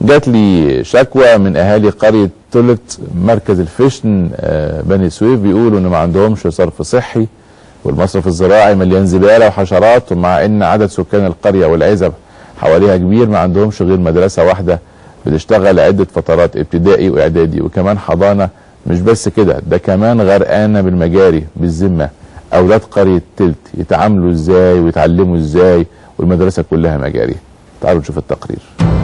جات لي شكوى من اهالي قريه تلت مركز الفشن آه، بني سويف بيقولوا ان ما عندهمش صرف صحي والمصرف الزراعي مليان زباله وحشرات ومع ان عدد سكان القريه والعزب حواليها كبير ما عندهمش غير مدرسه واحده بتشتغل عده فترات ابتدائي واعدادي وكمان حضانه مش بس كده ده كمان غرقانه بالمجاري بالذمه اولاد قريه تلت يتعاملوا ازاي ويتعلموا ازاي والمدرسه كلها مجاري تعالوا نشوف التقرير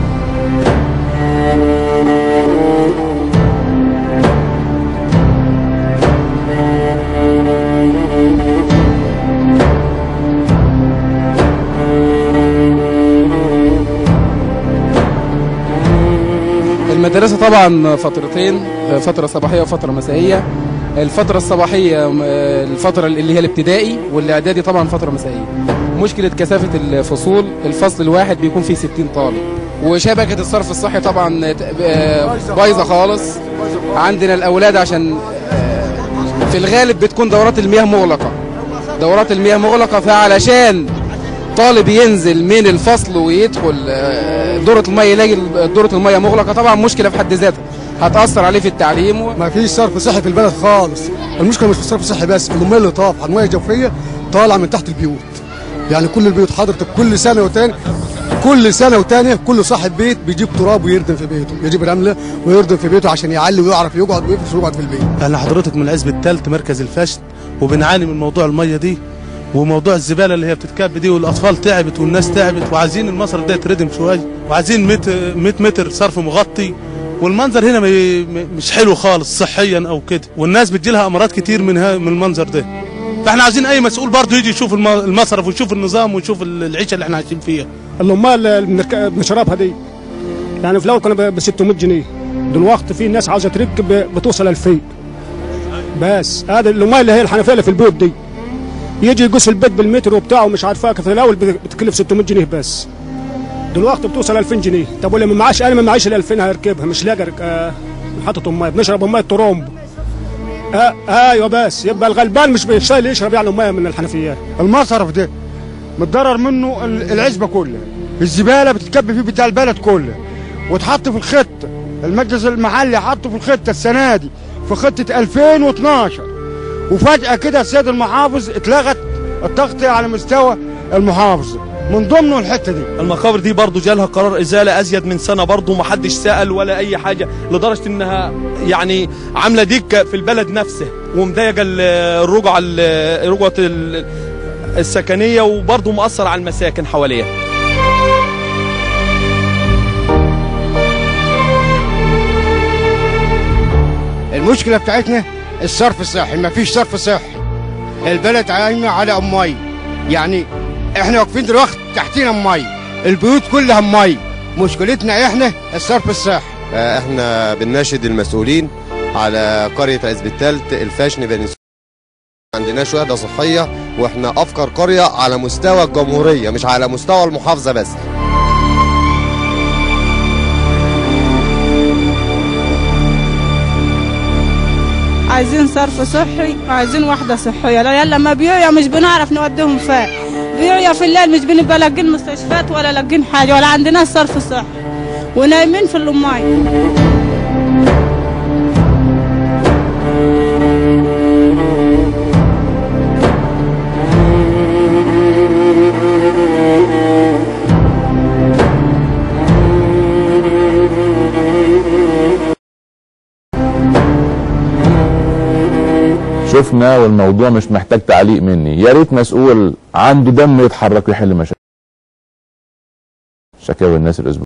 المدرسة طبعا فترتين فترة صباحية وفترة مسائية الفترة الصباحية م- الفترة اللي هي الابتدائي والإعدادي طبعا فترة مسائية مشكلة كثافة الفصول الفصل الواحد بيكون فيه 60 طالب وشبكة الصرف الصحي طبعا ت- آه، بايظة خالص عندنا الأولاد عشان آه، في الغالب بتكون دورات المياه مغلقة دورات المياه مغلقة فعلشان طالب ينزل من الفصل ويدخل آه، دورة المية يلاقي دورة المية مغلقة طبعا مشكلة في حد ذاتها هتأثر عليه في التعليم و... ما فيش صرف صحي في البلد خالص المشكله مش في الصرف الصحي بس الميه اللي طاف على الميه الجوفيه طالعه من تحت البيوت يعني كل البيوت حضرتك كل سنه وتاني كل سنه وتانية كل صاحب بيت بيجيب تراب ويردم في بيته يجيب رمله ويردم في بيته عشان يعلي ويعرف يقعد ويفرش ويقعد في البيت احنا حضرتك من العزب الثالث مركز الفشل وبنعاني من موضوع الميه دي وموضوع الزباله اللي هي بتتكب دي والاطفال تعبت والناس تعبت وعايزين المصرف ده يتردم شويه وعايزين 100 100 متر صرف مغطي والمنظر هنا م- م- مش حلو خالص صحيا او كده والناس بتجي لها امراض كتير من ها- من المنظر ده فاحنا عايزين اي مسؤول برضه يجي يشوف الم- المصرف ويشوف النظام ويشوف ال- العيشه اللي احنا عايشين فيها الامال اللي بنرك- بنشربها دي يعني في الاول كنا ب 600 جنيه دلوقتي في ناس عاوزه تركب ب- بتوصل 2000 بس هذا الامال اللي هي الحنفيه اللي في البيوت دي يجي يقص البيت بالمتر وبتاع ومش عارفاه في الاول بت- بتكلف 600 جنيه بس دلوقتي بتوصل 2000 جنيه طب واللي ما معاش انا ما معيش ال 2000 هيركبها مش لاقي رك- آه حاطط ميه بنشرب ميه ترومب آه ايوه بس يبقى الغلبان مش بيشتغل يشرب يعني ميه من الحنفيات المصرف ده متضرر منه ال- العزبه كلها الزباله بتتكب فيه بتاع البلد كله وتحط في الخطه المجلس المحلي حطه في الخطه السنه دي في خطه 2012 وفجاه كده السيد المحافظ اتلغت التغطيه على مستوى المحافظه من ضمنه الحته دي المقابر دي برضو جالها قرار ازاله ازيد من سنه برضو ما حدش سال ولا اي حاجه لدرجه انها يعني عامله دكه في البلد نفسه ومضايقه ال- الرجعه ال- الرجعه ال- السكنيه وبرضو مؤثر على المساكن حواليها المشكله بتاعتنا الصرف الصحي ما فيش صرف صحي البلد قايمه على مي يعني احنا واقفين دلوقتي تحتينا مي البيوت كلها مي مشكلتنا احنا الصرف الصحي آه، احنا بنناشد المسؤولين على قرية عزب التالت الفاشن بني سويف ما عندناش وحدة صحية واحنا افقر قرية على مستوى الجمهورية مش على مستوى المحافظة بس عايزين صرف صحي وعايزين وحدة صحية لا يلا ما بيوعوا مش بنعرف نوديهم فين بيوعوا في الليل مش بنبقى لاقين مستشفيات ولا لاقين حاجة ولا عندنا صرف صحي ونايمين في اللماي شفنا والموضوع مش محتاج تعليق مني يا ريت مسؤول عنده دم يتحرك ويحل مشاكل شكاوى الناس الاسبوع